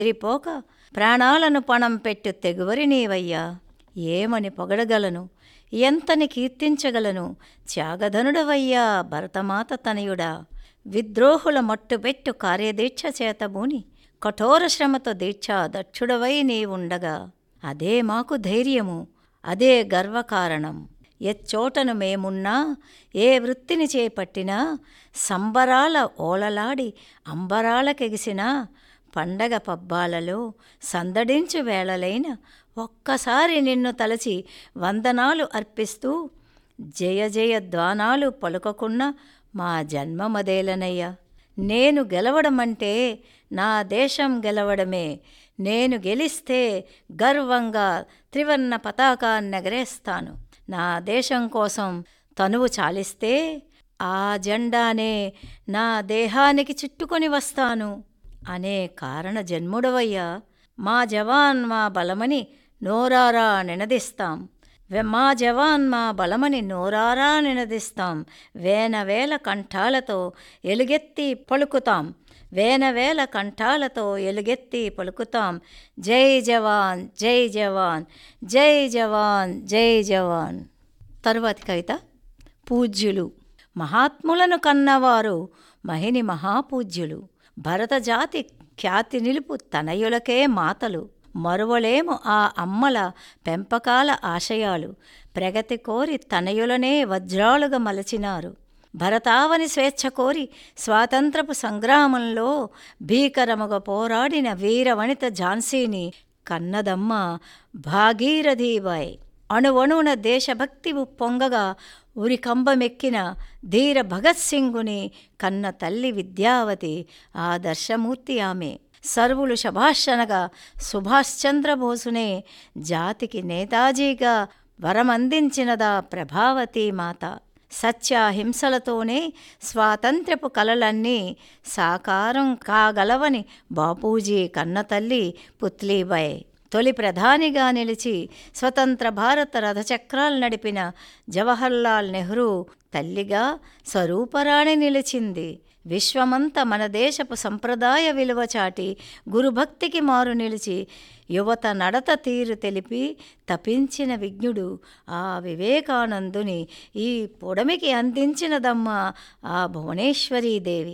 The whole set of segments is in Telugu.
తిరిపోక ప్రాణాలను పణం పెట్టు తెగువరి నీవయ్యా ఏమని పొగడగలను ఎంతని కీర్తించగలను త్యాగధనుడవయ్యా భరతమాత తనయుడా విద్రోహుల మట్టుబెట్టు కార్యదీక్ష చేతబూని కఠోర శ్రమతో దీక్ష దక్షుడవై నీవుండగా అదే మాకు ధైర్యము అదే గర్వకారణం ఎచ్చోటను మేమున్నా ఏ వృత్తిని చేపట్టినా సంబరాల ఓలలాడి అంబరాలకెగిసిన పండగ పబ్బాలలో సందడించు వేళలైన ఒక్కసారి నిన్ను తలచి వందనాలు అర్పిస్తూ జయ జయ ద్వానాలు పలుకకున్న మా జన్మమదేలనయ్యా నేను గెలవడమంటే నా దేశం గెలవడమే నేను గెలిస్తే గర్వంగా త్రివర్ణ పతాకాన్ని ఎగరేస్తాను నా దేశం కోసం తనువు చాలిస్తే ఆ జెండానే నా దేహానికి చుట్టుకొని వస్తాను అనే కారణ జన్ముడవయ్యా మా జవాన్ మా బలమని నోరారా నినదిస్తాం వె- మా జవాన్ మా బలమని నోరారా నినదిస్తాం వేన వేల కంఠాలతో ఎలుగెత్తి పలుకుతాం వేన వేల కంఠాలతో ఎలుగెత్తి పలుకుతాం జై జవాన్ జై జవాన్ జై జవాన్ జై జవాన్ తరువాతి కవిత పూజ్యులు మహాత్ములను కన్నవారు మహిని మహాపూజ్యులు భరతజాతి ఖ్యాతి నిలుపు తనయులకే మాతలు మరువలేము ఆ అమ్మల పెంపకాల ఆశయాలు ప్రగతి కోరి తనయులనే వజ్రాలుగా మలచినారు భరతావని స్వేచ్ఛ కోరి స్వాతంత్రపు సంగ్రామంలో భీకరముగా పోరాడిన వీరవనిత ఝాన్సీని కన్నదమ్మ భాగీరథీబాయ్ అణువణువున దేశభక్తి పొంగగా ఉరికంబమెక్కిన ధీర భగత్ సింగుని కన్న తల్లి విద్యావతి ఆదర్శమూర్తి ఆమె సర్వులు శభాషనగా సుభాష్ చంద్రబోసునే జాతికి నేతాజీగా వరమందించినదా ప్రభావతి మాత సత్యాహింసలతోనే స్వాతంత్ర్యపు కలలన్నీ సాకారం కాగలవని బాపూజీ కన్నతల్లి పుత్లీబాయ్ తొలి ప్రధానిగా నిలిచి స్వతంత్ర భారత రథచక్రాలు నడిపిన జవహర్లాల్ నెహ్రూ తల్లిగా స్వరూపరాణి నిలిచింది విశ్వమంత మన దేశపు సంప్రదాయ విలువ చాటి గురుభక్తికి మారు నిలిచి యువత నడత తీరు తెలిపి తపించిన విజ్ఞుడు ఆ వివేకానందుని ఈ పొడమికి అందించినదమ్మ ఆ భువనేశ్వరీదేవి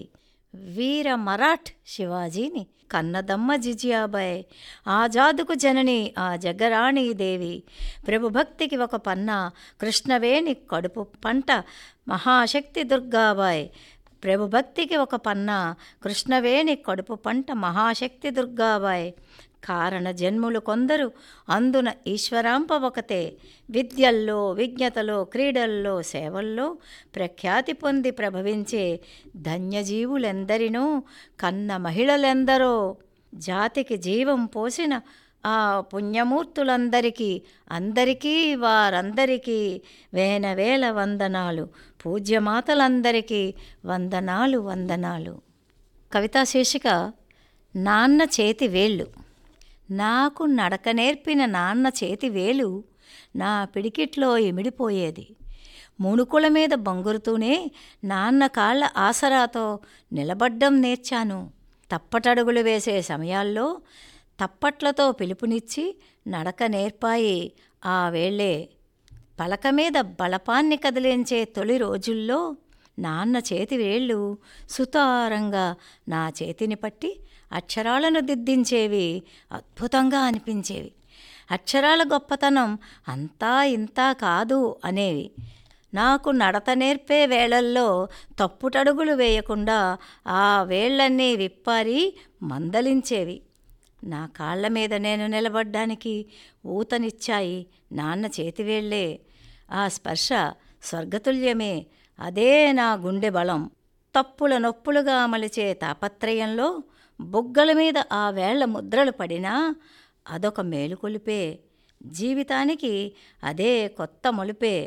వీర మరాఠ్ శివాజీని కన్నదమ్మ జిజియాబాయ్ ఆజాదుకు జనని ఆ జగరాణీదేవి ప్రభుభక్తికి ఒక పన్న కృష్ణవేణి కడుపు పంట మహాశక్తి దుర్గాబాయ్ ప్రభుభక్తికి ఒక పన్న కృష్ణవేణి కడుపు పంట మహాశక్తి దుర్గాబాయ్ కారణ జన్ములు కొందరు అందున ఈశ్వరాంప ఒకతే విద్యల్లో విజ్ఞతలో క్రీడల్లో సేవల్లో ప్రఖ్యాతి పొంది ప్రభవించే ధన్యజీవులెందరినో కన్న మహిళలెందరో జాతికి జీవం పోసిన ఆ పుణ్యమూర్తులందరికీ అందరికీ వారందరికీ వేల వేల వందనాలు పూజ్యమాతలందరికీ వందనాలు వందనాలు కవితా శీర్షిక నాన్న చేతి వేళ్ళు నాకు నడక నేర్పిన నాన్న చేతి వేలు నా పిడికిట్లో ఇమిడిపోయేది ముణుకుల మీద బొంగురుతూనే నాన్న కాళ్ళ ఆసరాతో నిలబడ్డం నేర్చాను తప్పటడుగులు వేసే సమయాల్లో తప్పట్లతో పిలుపునిచ్చి నడక నేర్పాయి ఆ వేళ్ళే పలక మీద బలపాన్ని కదిలించే తొలి రోజుల్లో నాన్న చేతి వేళ్ళు సుతారంగా నా చేతిని పట్టి అక్షరాలను దిద్దించేవి అద్భుతంగా అనిపించేవి అక్షరాల గొప్పతనం అంతా ఇంతా కాదు అనేవి నాకు నడత నేర్పే వేళల్లో తప్పుటడుగులు వేయకుండా ఆ వేళ్ళన్నీ విప్పారి మందలించేవి నా కాళ్ళ మీద నేను నిలబడ్డానికి ఊతనిచ్చాయి నాన్న చేతివేళ్లే ఆ స్పర్శ స్వర్గతుల్యమే అదే నా గుండె బలం తప్పుల నొప్పులుగా మలిచే తాపత్రయంలో బుగ్గల మీద ఆ వేళ్ల ముద్రలు పడినా అదొక మేలుకొలిపే జీవితానికి అదే కొత్త మలుపే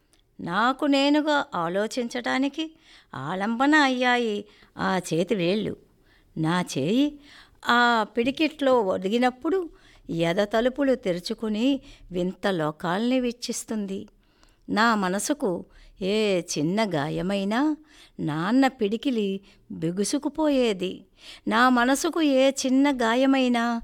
నాకు నేనుగా ఆలోచించటానికి ఆలంబన అయ్యాయి ఆ చేతి వేళ్ళు నా చేయి ఆ పిడికిట్లో ఒదిగినప్పుడు ఎద తలుపులు తెరుచుకుని వింత లోకాల్ని వీక్షిస్తుంది నా మనసుకు ఏ చిన్న గాయమైనా నాన్న పిడికిలి బిగుసుకుపోయేది నా మనసుకు ఏ చిన్న గాయమైనా